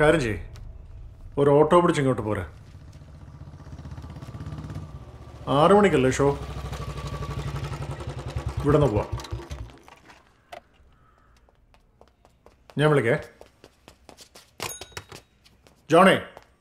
കാര്യം ചെയ്യ് ഒരു ഓട്ടോ പിടിച്ച് ഇങ്ങോട്ട് പോരെ ആറു മണിക്കല്ലേ ഷോ ഇവിടെ നിന്ന് പോവാം ഞാൻ വിളിക്കേ ജോണേ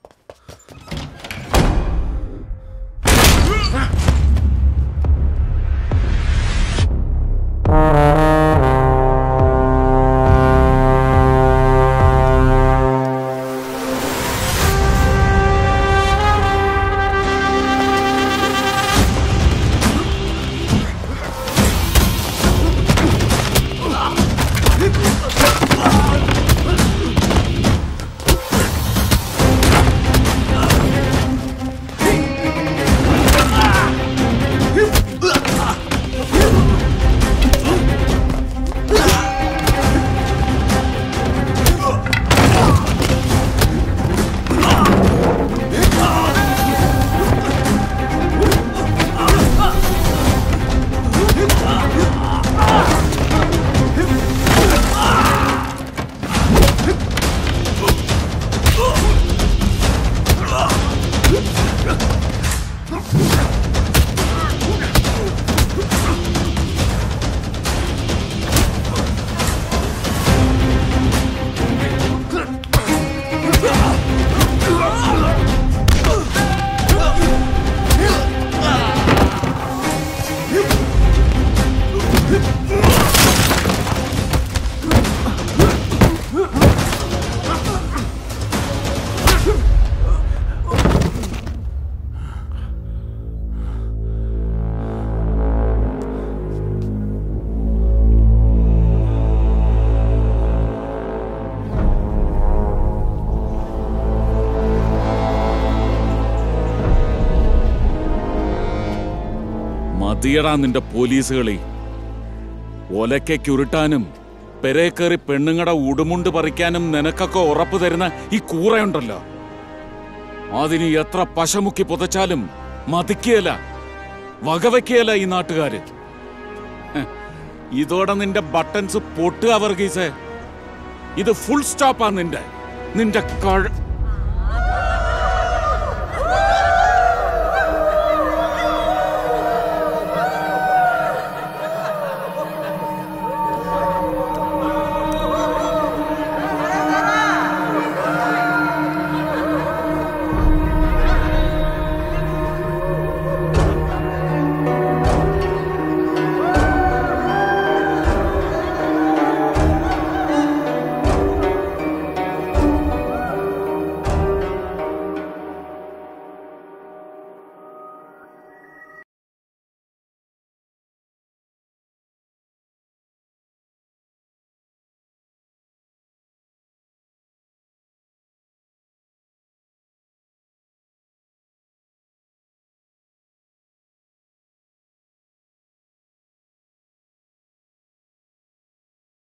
മതിയടാ നിന്റെ പോലീസുകളി ഒലയ്ക്ക് ഉരുട്ടാനും പെരേ കയറി പെണ്ണുങ്ങടെ ഉടുമുണ്ട് പറിക്കാനും നിനക്കൊക്കെ ഉറപ്പ് തരുന്ന ഈ കൂറയുണ്ടല്ലോ അതിന് എത്ര പശമുക്കി പുതച്ചാലും മതിക്കുകയല്ല വകവയ്ക്കുകയല്ല ഈ നാട്ടുകാര് ഹ്, ഇതോടെ നിന്റെ ബട്ടൺസ് പൊട്ടുക വർഗീസേ ഇത് ഫുൾ സ്റ്റോപ്പാ നിന്റെ നിന്റെ കഴ